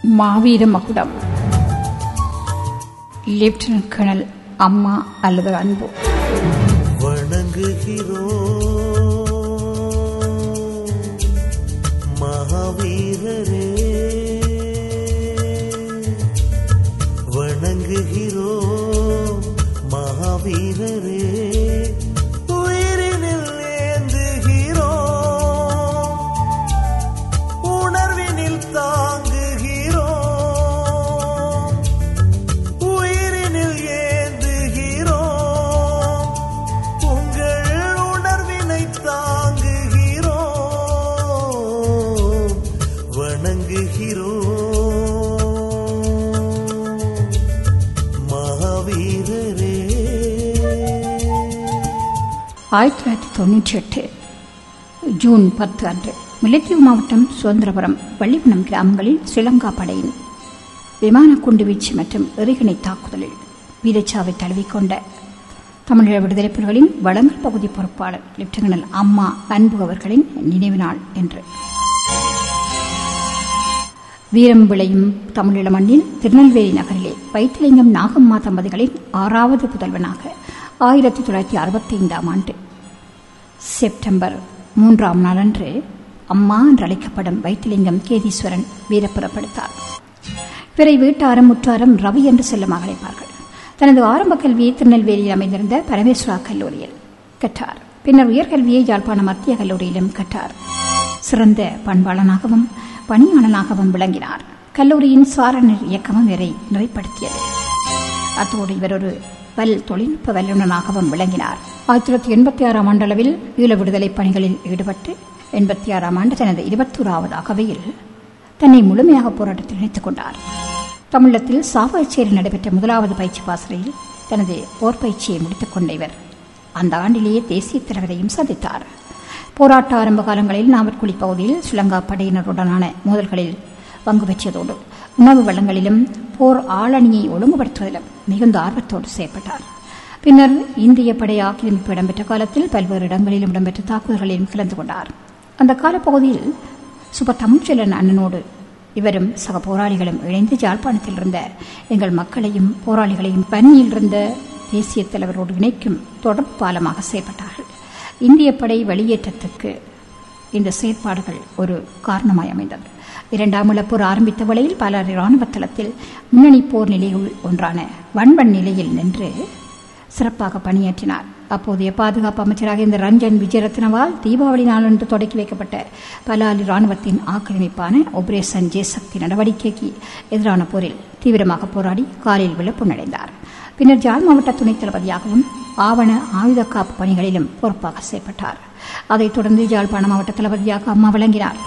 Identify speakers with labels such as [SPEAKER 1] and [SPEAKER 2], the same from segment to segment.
[SPEAKER 1] மாவீர மகுடம் lieutenant colonel அம்மா அல்லது அன்பு
[SPEAKER 2] வணங்குகிறோம் மகாவீரரே வணங்குகிறோம் மகாவீரரே உயிரினில் ஏந்துகிறோம் உணர்வினில் தாங்குகிறோம் உயிரினில் ஏந்துகிறோம் உங்கள் உணர்வினை தாங்குகிறோம் வணங்குகிறோம் மகாவீரரே
[SPEAKER 1] ஆயிரத்தி தொள்ளாயிரத்தி தொண்ணூற்றி எட்டு ஜூன் பத்து அன்று முல்லைத்தீவு மாவட்டம் சுதந்திரபுரம் வள்ளிவனம் கிராமங்களில் ஸ்ரீலங்கா படையின் விமான குண்டுவீச்சு மற்றும் எறிகணை தாக்குதலில் வீரச்சாவை தழுவிக்கொண்ட தமிழக விடுதலை புலிகளின் வழங்கல் பகுதி பொறுப்பாளர் லெப்டினல் அம்மா அன்பு அவர்களின் நினைவு நாள் என்று வீரம் விளையும் தமிழீழ மண்ணில் திருநெல்வேலி நகரிலே வைத்திலிங்கம் நாகம்மா தம்பதிகளின் ஆறாவது புதல்வனாக ஆயிரத்தி தொள்ளாயிரத்தி அறுபத்தி ஐந்தாம் ஆண்டு செப்டம்பர் மூன்றாம் நாளன்று அம்மா என்று அழைக்கப்படும் வைத்திலிங்கம் கேதீஸ்வரன் வீரப்புறப்படுத்தார் பிறை வீட்டாரம் முற்றாரம் ரவி என்று செல்லமாக அழைப்பார்கள் தனது ஆரம்ப கல்வியை திருநெல்வேலியில் அமைந்திருந்த பரமேஸ்வரா கல்லூரியில் கற்றார் பின்னர் உயர்கல்வியை யாழ்ப்பாண மத்திய கல்லூரியிலும் கற்றார் சிறந்த பண்பாளனாகவும் பணியாளனாகவும் விளங்கினார் கல்லூரியின் சாரணர் இயக்கமும் இவரை நிறைப்படுத்தியது அத்தோடு இவர் ஒரு பல் தொழில்நுட்ப வல்லுநராகவும் விளங்கினார் ஆயிரத்தி தொள்ளாயிரத்தி எண்பத்தி ஆறாம் ஆண்டளவில் ஈழ விடுதலை பணிகளில் ஈடுபட்டு எண்பத்தி ஆறாம் ஆண்டு தனது இருபத்தோராவது அகவையில் தன்னை முழுமையாக போராட்டத்தில் இணைத்துக் கொண்டார் தமிழகத்தில் சாவகச்சேரியில் நடைபெற்ற முதலாவது பயிற்சி பாசறையில் தனது போர் பயிற்சியை முடித்துக் கொண்ட இவர் அந்த ஆண்டிலேயே தேசிய தலைவரையும் சந்தித்தார் போராட்ட ஆரம்ப காலங்களில் நாவற்குழி பகுதியில் ஸ்ரீலங்கா படையினருடனான மோதல்களில் பங்கு பெற்றதோடு உணவு வளங்களிலும் போர் ஆளணியை ஒழுங்குபடுத்துவதிலும் மிகுந்த ஆர்வத்தோடு செயல்பட்டார் பின்னர் இந்திய படை ஆக்கிரமிப்பு இடம்பெற்ற காலத்தில் பல்வேறு இடங்களிலும் இடம்பெற்ற தாக்குதல்களிலும் கலந்து கொண்டார் அந்த காலப்பகுதியில் சுப தமிழ்ச்செல்வன் அண்ணனோடு இவரும் சக போராளிகளும் இணைந்து ஜாழ்ப்பாணத்தில் இருந்த எங்கள் மக்களையும் போராளிகளையும் பணியில் இருந்த தேசிய தலைவரோடு இணைக்கும் தொடர்பு பாலமாக செயல்பட்டார்கள் இந்திய படை வெளியேற்றத்துக்கு இந்த செயற்பாடுகள் ஒரு காரணமாய் அமைந்தது இரண்டாம் இழப்போர் ஆரம்பித்த வேளையில் பல இராணுவ தளத்தில் முன்னணி போர் நிலையுள் ஒன்றான வன்வன் நிலையில் நின்று சிறப்பாக பணியாற்றினார் அப்போதைய பாதுகாப்பு அமைச்சராக இந்த ரஞ்சன் விஜயரத்னவால் தீபாவளி நாளன்று தொடக்கி வைக்கப்பட்ட பலாலி ராணுவத்தின் ஆக்கிரமிப்பான ஆபரேஷன் ஜேசக்தி நடவடிக்கைக்கு எதிரான போரில் தீவிரமாக போராடி காலில் விழப்புணடைந்தார் பின்னர் ஜாழ் மாவட்ட துணைத் தளபதியாகவும் ஆவண ஆயுத காப்பு பணிகளிலும் பொறுப்பாக செயல்பட்டார் அதைத் தொடர்ந்து ஜாழ்ப்பாண மாவட்ட தளபதியாக அம்மா விளங்கினார்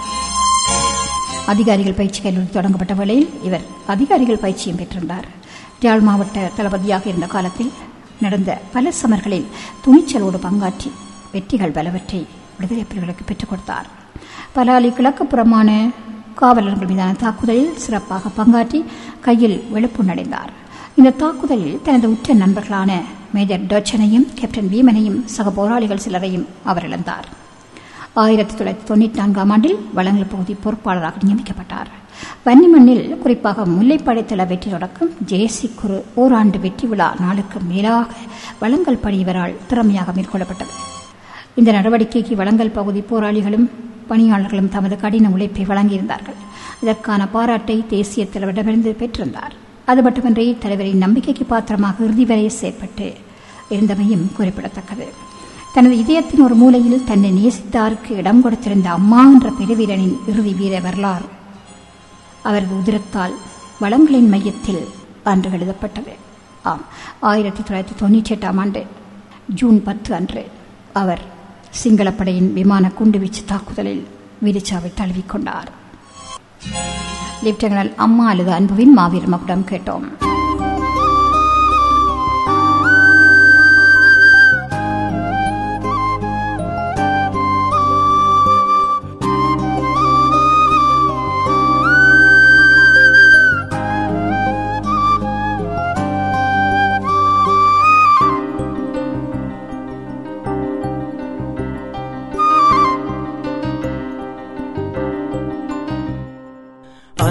[SPEAKER 1] அதிகாரிகள் பயிற்சி கல்லூரி தொடங்கப்பட்ட வேளையில் இவர் அதிகாரிகள் பயிற்சியும் பெற்றிருந்தார் ஜாழ் மாவட்ட தளபதியாக இருந்த காலத்தில் நடந்த பல சமர்களில் துணிச்சலோடு பங்காற்றி வெற்றிகள் பலவற்றை விடுதலை புலிகளுக்கு பெற்றுக் கொடுத்தார் பலாலி கிழக்கு புறமான காவலர்கள் மீதான தாக்குதலில் சிறப்பாக பங்காற்றி கையில் வெளுப்புணடைந்தார் இந்த தாக்குதலில் தனது உற்ற நண்பர்களான மேஜர் டோச்சனையும் கேப்டன் வீமனையும் சக போராளிகள் சிலரையும் அவர் இழந்தார் ஆயிரத்தி தொள்ளாயிரத்தி தொண்ணூற்றி நான்காம் ஆண்டில் வளங்கள் பகுதி பொறுப்பாளராக நியமிக்கப்பட்டார் வன்னிமண்ணில் குறிப்பாக முல்லைப்படைத்தள வெற்றி தொடக்கம் ஜேசி குரு ஓராண்டு வெற்றி விழா நாளுக்கு மேலாக வளங்கள் பணி இவரால் திறமையாக மேற்கொள்ளப்பட்டது இந்த நடவடிக்கைக்கு வளங்கள் பகுதி போராளிகளும் பணியாளர்களும் தமது கடின உழைப்பை வழங்கியிருந்தார்கள் இதற்கான பாராட்டை தேசிய தலைவரிடமிருந்து பெற்றிருந்தார் அது மட்டுமின்றி தலைவரின் நம்பிக்கைக்கு பாத்திரமாக இறுதி வரை செயற்பட்டு இருந்தமையும் குறிப்பிடத்தக்கது தனது இதயத்தின் ஒரு மூலையில் தன்னை நேசித்தாருக்கு இடம் கொடுத்திருந்த அம்மா என்ற பெருவீரனின் இறுதி வீர வரலாறு அவரது உதிரத்தால் வளங்களின் மையத்தில் அன்று எழுதப்பட்டது ஆம் ஆயிரத்தி தொள்ளாயிரத்தி தொண்ணூற்றி எட்டாம் ஆண்டு ஜூன் பத்து அன்று அவர் சிங்களப்படையின் விமான குண்டுவீச்சு தாக்குதலில் வீரச்சாவை தழுவிக்கொண்டார் லெப்டினல் அம்மா அல்லது அன்புவின் மாவீர மகுடம் கேட்டோம்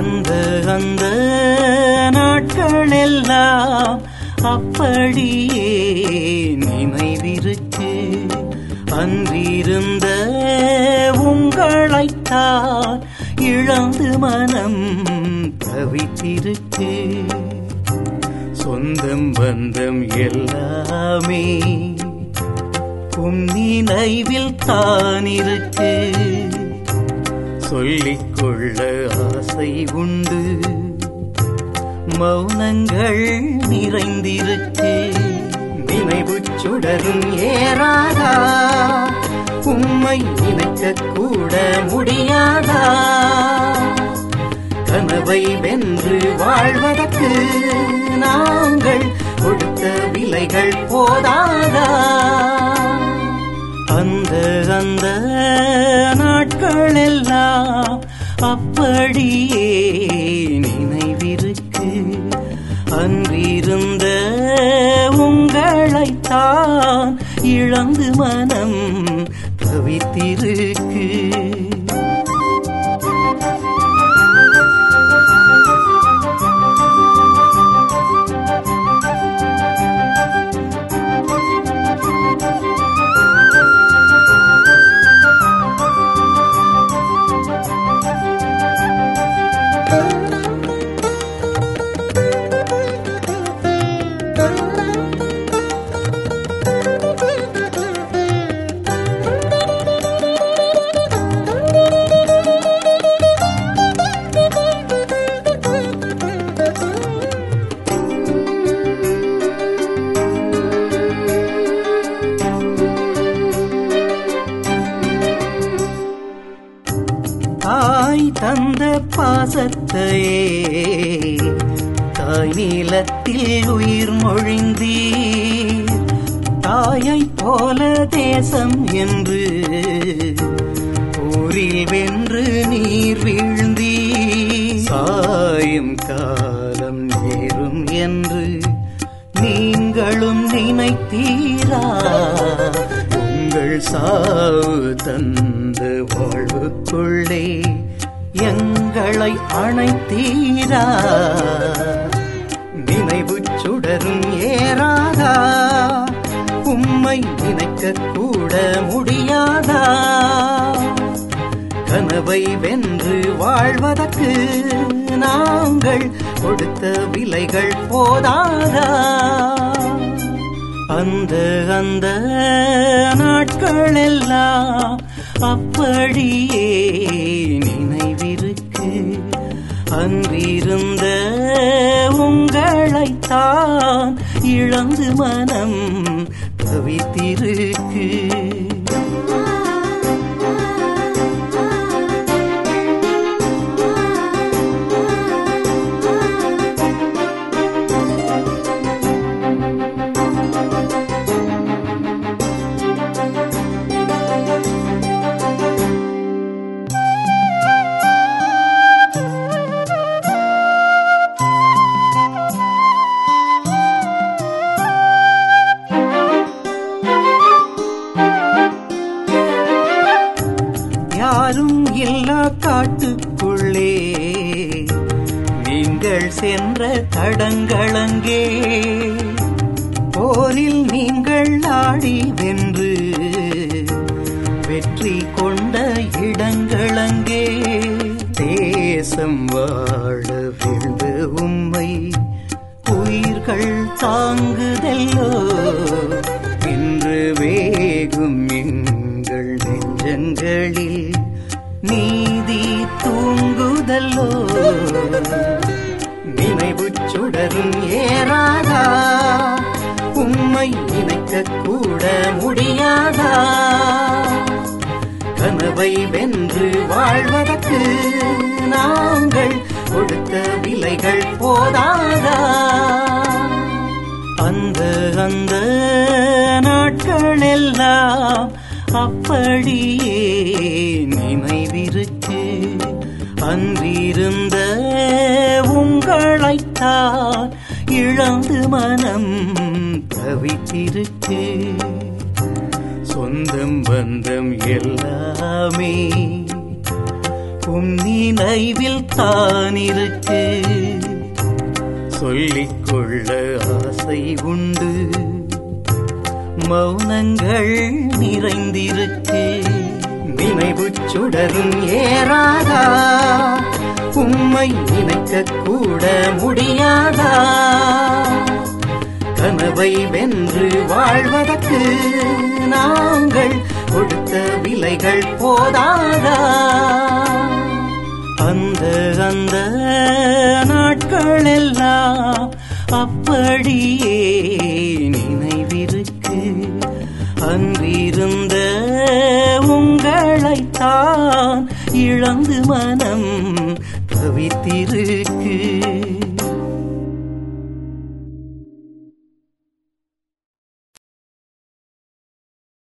[SPEAKER 3] அந்த அந்த நாட்கள் எல்லாம் அப்படியே நினைவிருக்கு அன்றிருந்த உங்களைத்தான் இழந்து மனம் தவித்திருக்கு சொந்தம் பந்தம் எல்லாமே உன் நினைவில் தான் இருக்கு சொல்லிக்கொள்ள ஆசை உண்டு மௌனங்கள் நிறைந்திருக்கு நினைவு சுடரும் ஏறாதா உம்மை நினைக்க கூட முடியாதா கனவை வென்று வாழ்வதற்கு நாங்கள் கொடுத்த விலைகள் போதாதா அந்த அந்த நாட்கள் எல்லாம் அப்படியே நினைவிருக்கு அன்றிருந்த உங்களைத்தான் இழந்து மனம் தவித்திருக்கு தாய் தந்த பாசத்தையே தாய் நீளத்தில் உயிர் மொழிந்தீர் தாயை போல தேசம் என்று ஊரில் வென்று நீர் வீழ்ந்தீர் சாயும் காலம் நேரும் என்று நீங்களும் நினைத்தீரா உங்கள் சாவு தந்த வாழ்வுக்குள்ளே எங்களை அணைத்தீரா நினைவு சுடரும் ஏறாதா உம்மை நினைக்க கூட முடியாதா கனவை வென்று வாழ்வதற்கு நாங்கள் கொடுத்த விலைகள் போதாதா அந்த அந்த நாட்கள் எல்லாம் அப்படியே நினைவிருக்கு அன்றிருந்த உங்களைத்தான் இழந்து மனம் தவித்திருக்கு யாரும் இல்லா காட்டுக்குள்ளே நீங்கள் சென்ற தடங்களங்கே போரில் நீங்கள் ஆடி வென்று வெற்றி கொண்ட இடங்களங்கே தேசம் வாழ விழுந்த உம்மை உயிர்கள் தாங்குதல்லோ இன்று வேகும் எங்கள் நெஞ்சங்களில் நீதி தூங்குதல்லோ நினைவு சுடரும் ஏறாதா உம்மை நினைக்க கூட முடியாதா கனவை வென்று வாழ்வதற்கு நாங்கள் கொடுத்த விலைகள் போதாதா அந்த அந்த நாட்கள் எல்லாம் அப்படியே நினைவிருக்கு அன்றிருந்த உங்களைத்தான் இழந்து மனம் தவித்திருக்கு சொந்தம் பந்தம் எல்லாமே உன் நினைவில் தான் இருக்கு சொல்லிக்கொள்ள ஆசை உண்டு மௌனங்கள் நிறைந்திருக்கு நினைவு சுடரும் ஏறாதா உம்மை நினைக்க கூட முடியாதா கனவை வென்று வாழ்வதற்கு நாங்கள் கொடுத்த விலைகள் போதாதா அந்த அந்த நாட்கள் எல்லாம் அப்படியே நினைவிருக்கு அன்றிருந்த உங்களைத்தான் இழந்து மனம் தவித்திருக்கு